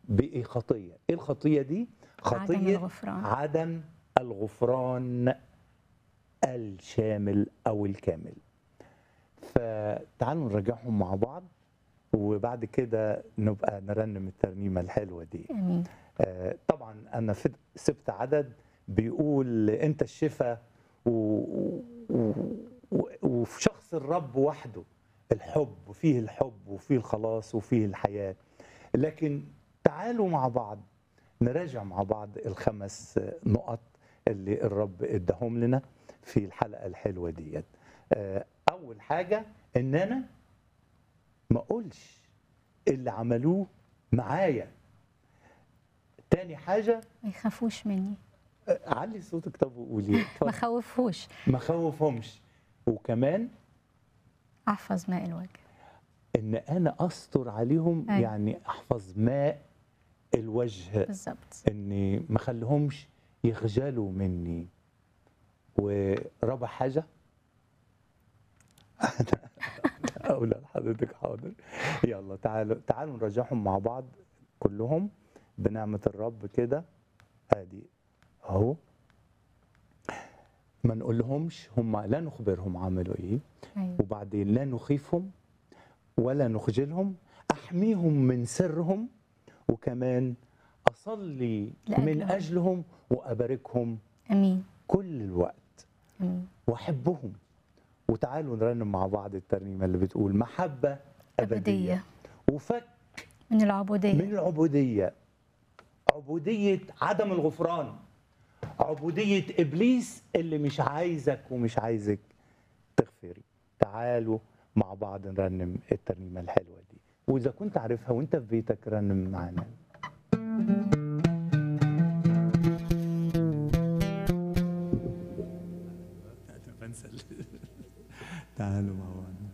بخطيه ايه الخطيه دي خطيه الغفران. عدم الغفران الشامل او الكامل فتعالوا نراجعهم مع بعض وبعد كده نبقى نرنم الترنيمه الحلوه دي امين آه، طبعا انا في- سبت عدد بيقول انت الشفاء و... و... و... وفي شخص الرب وحده الحب وفيه الحب وفيه الخلاص وفيه الحياه لكن تعالوا مع بعض نراجع مع بعض الخمس نقط اللي الرب اداهم لنا في الحلقه الحلوه ديت آه، اول حاجه ان انا ما اقولش اللي عملوه معايا تاني حاجه ما يخافوش مني آه، علي صوتك طب وقولي ما اتفضل. خوفوش ما خوفهمش وكمان احفظ ماء الوجه ان انا استر عليهم أيوة. يعني احفظ ماء الوجه بالظبط اني ما اخليهمش يخجلوا مني ورابع حاجه اقول لحضرتك حاضر يلا تعالوا تعالوا نراجعهم مع بعض كلهم بنعمه الرب كده ادي اهو ما نقولهمش هم لا نخبرهم عملوا ايه ايوه وبعدين لا نخيفهم ولا نخجلهم احميهم من سرهم وكمان اصلي من لأجلهم. اجلهم واباركهم امين كل الوقت امين واحبهم وتعالوا نرنم مع بعض الترنيمه اللي بتقول محبه ابديه, ابديه وفك من العبوديه من العبوديه عبوديه عدم الغفران عبوديه ابليس اللي مش عايزك ومش عايزك تغفري تعالوا مع بعض نرنم الترنيمه الحلوه دي واذا كنت عارفها وانت في بيتك رنم معانا تعالوا مع بعض